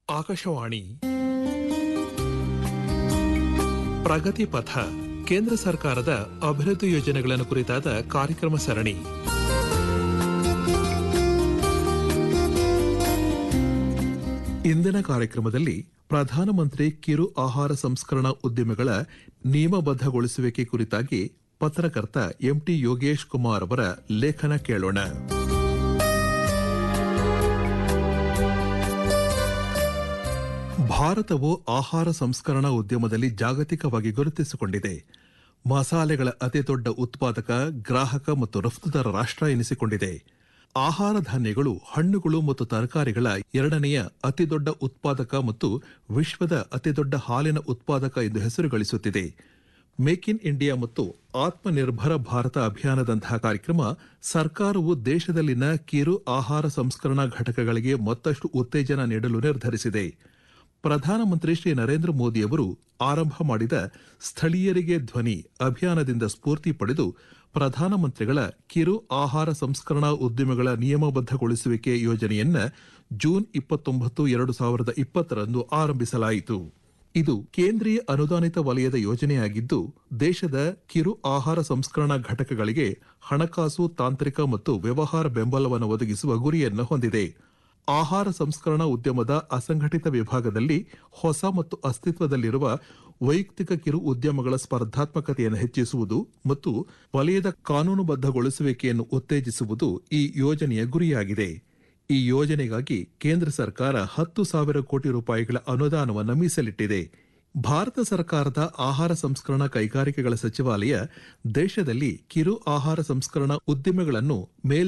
ಆಕಾಶವಾಣಿ ಪ್ರಗತಿ ಪಥ ಕೇಂದ್ರ ಸರ್ಕಾರದ ಅಭಿವೃದ್ಧಿ ಯೋಜನೆಗಳನ್ನು ಕುರಿತಾದ ಕಾರ್ಯಕ್ರಮ ಸರಣಿ ಇಂದಿನ ಕಾರ್ಯಕ್ರಮದಲ್ಲಿ ಪ್ರಧಾನಮಂತ್ರಿ ಕಿರು ಆಹಾರ ಸಂಸ್ಕರಣಾ ಉದ್ಯಮಿಗಳ ನಿಯಮಬದ್ಧಗೊಳಿಸುವಿಕೆ ಕುರಿತಾಗಿ ಪತ್ರಕರ್ತ ಎಂಟಿ ಯೋಗೇಶ್ ಕುಮಾರ್ ಅವರ ಲೇಖನ ಕೇಳೋಣ ಭಾರತವು ಆಹಾರ ಸಂಸ್ಕರಣಾ ಉದ್ಯಮದಲ್ಲಿ ಜಾಗತಿಕವಾಗಿ ಗುರುತಿಸಿಕೊಂಡಿದೆ ಮಸಾಲೆಗಳ ಅತಿದೊಡ್ಡ ಉತ್ಪಾದಕ ಗ್ರಾಹಕ ಮತ್ತು ರಫ್ತುದಾರ ರಾಷ್ಟ್ರ ಎನಿಸಿಕೊಂಡಿದೆ ಆಹಾರ ಧಾನ್ಯಗಳು ಹಣ್ಣುಗಳು ಮತ್ತು ತರಕಾರಿಗಳ ಎರಡನೆಯ ಅತಿದೊಡ್ಡ ಉತ್ಪಾದಕ ಮತ್ತು ವಿಶ್ವದ ಅತಿದೊಡ್ಡ ಹಾಲಿನ ಉತ್ಪಾದಕ ಎಂದು ಹೆಸರು ಗಳಿಸುತ್ತಿದೆ ಮೇಕ್ ಇನ್ ಇಂಡಿಯಾ ಮತ್ತು ಆತ್ಮನಿರ್ಭರ ಭಾರತ ಅಭಿಯಾನದಂತಹ ಕಾರ್ಯಕ್ರಮ ಸರ್ಕಾರವು ದೇಶದಲ್ಲಿನ ಕಿರು ಆಹಾರ ಸಂಸ್ಕರಣಾ ಘಟಕಗಳಿಗೆ ಮತ್ತಷ್ಟು ಉತ್ತೇಜನ ನೀಡಲು ನಿರ್ಧರಿಸಿದೆ ಪ್ರಧಾನಮಂತ್ರಿ ಶ್ರೀ ನರೇಂದ್ರ ಮೋದಿಯವರು ಆರಂಭ ಮಾಡಿದ ಸ್ಥಳೀಯರಿಗೆ ಧ್ವನಿ ಅಭಿಯಾನದಿಂದ ಸ್ಫೂರ್ತಿ ಪಡೆದು ಪ್ರಧಾನಮಂತ್ರಿಗಳ ಕಿರು ಆಹಾರ ಸಂಸ್ಕರಣಾ ಉದ್ಯಮಗಳ ನಿಯಮಬದ್ಧಗೊಳಿಸುವಿಕೆ ಯೋಜನೆಯನ್ನ ಜೂನ್ ಇಪ್ಪತ್ತೊಂಬತ್ತು ಎರಡು ಸಾವಿರದ ಇಪ್ಪತ್ತರಂದು ಆರಂಭಿಸಲಾಯಿತು ಇದು ಕೇಂದ್ರೀಯ ಅನುದಾನಿತ ವಲಯದ ಯೋಜನೆಯಾಗಿದ್ದು ದೇಶದ ಕಿರು ಆಹಾರ ಸಂಸ್ಕರಣಾ ಘಟಕಗಳಿಗೆ ಹಣಕಾಸು ತಾಂತ್ರಿಕ ಮತ್ತು ವ್ಯವಹಾರ ಬೆಂಬಲವನ್ನು ಒದಗಿಸುವ ಗುರಿಯನ್ನು ಹೊಂದಿದೆ ಆಹಾರ ಸಂಸ್ಕರಣಾ ಉದ್ಯಮದ ಅಸಂಘಟಿತ ವಿಭಾಗದಲ್ಲಿ ಹೊಸ ಮತ್ತು ಅಸ್ತಿತ್ವದಲ್ಲಿರುವ ವೈಯಕ್ತಿಕ ಕಿರು ಉದ್ಯಮಗಳ ಸ್ಪರ್ಧಾತ್ಮಕತೆಯನ್ನು ಹೆಚ್ಚಿಸುವುದು ಮತ್ತು ವಲಯದ ಕಾನೂನುಬದ್ಧಗೊಳಿಸುವಿಕೆಯನ್ನು ಉತ್ತೇಜಿಸುವುದು ಈ ಯೋಜನೆಯ ಗುರಿಯಾಗಿದೆ ಈ ಯೋಜನೆಗಾಗಿ ಕೇಂದ್ರ ಸರ್ಕಾರ ಹತ್ತು ಸಾವಿರ ಕೋಟಿ ರೂಪಾಯಿಗಳ ಅನುದಾನವನ್ನು ಮೀಸಲಿಟ್ಟಿದೆ ಭಾರತ ಸರ್ಕಾರದ ಆಹಾರ ಸಂಸ್ಕರಣಾ ಕೈಗಾರಿಕೆಗಳ ಸಚಿವಾಲಯ ದೇಶದಲ್ಲಿ ಕಿರು ಆಹಾರ ಸಂಸ್ಕರಣಾ ಉದ್ದಿಮೆಗಳನ್ನು ಮೇಲ್